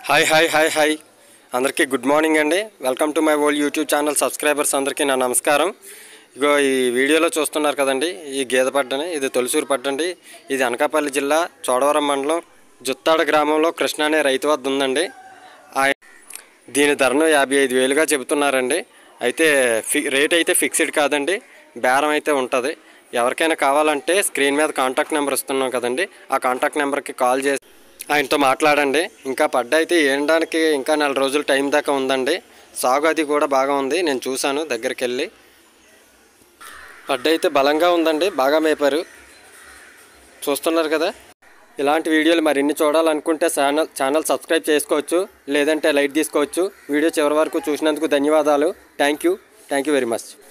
hi hi hi hi అందరికీ good morning అండి welcome to my old YouTube channel subscribers అందరికీ నా నమస్కారం ఇగో ఈ వీడియోలో చూస్తున్నారు కదండి ఈ గేదె పడ్డని ఇది తొలిసూరు పడ్డండి ఇది అనకాపల్లి జిల్లా చోడవరం మండలం జుత్తాడ గ్రామంలో కృష్ణ అనే రైతు వద్ద ఉందండి ఆయ- దీని ధరను యాభై ఐదు వేలుగా చెబుతున్నారండి అయితే ఫి రేట్ అయితే ఫిక్స్డ్ కాదండి బేరం అయితే ఉంటుంది ఎవరికైనా కావాలంటే స్క్రీన్ మీద కాంటాక్ట్ నెంబర్ ఇస్తున్నాం కదండి ఆ కాంటాక్ట్ నెంబర్కి కాల్ చేసి ఆయనతో మాట్లాడండి ఇంకా పడ్డ అయితే ఏండానికి ఇంకా నెల రోజులు టైం దాకా ఉందండి సాగు అది కూడా బాగా ఉంది నేను చూశాను దగ్గరికి వెళ్ళి పడ్డ అయితే బలంగా ఉందండి బాగా మేపారు చూస్తున్నారు కదా ఇలాంటి వీడియోలు మరిన్ని చూడాలనుకుంటే ఛానల్ ఛానల్ సబ్స్క్రైబ్ చేసుకోవచ్చు లేదంటే లైట్ తీసుకోవచ్చు వీడియో చివరి వరకు చూసినందుకు ధన్యవాదాలు thank you thank you very much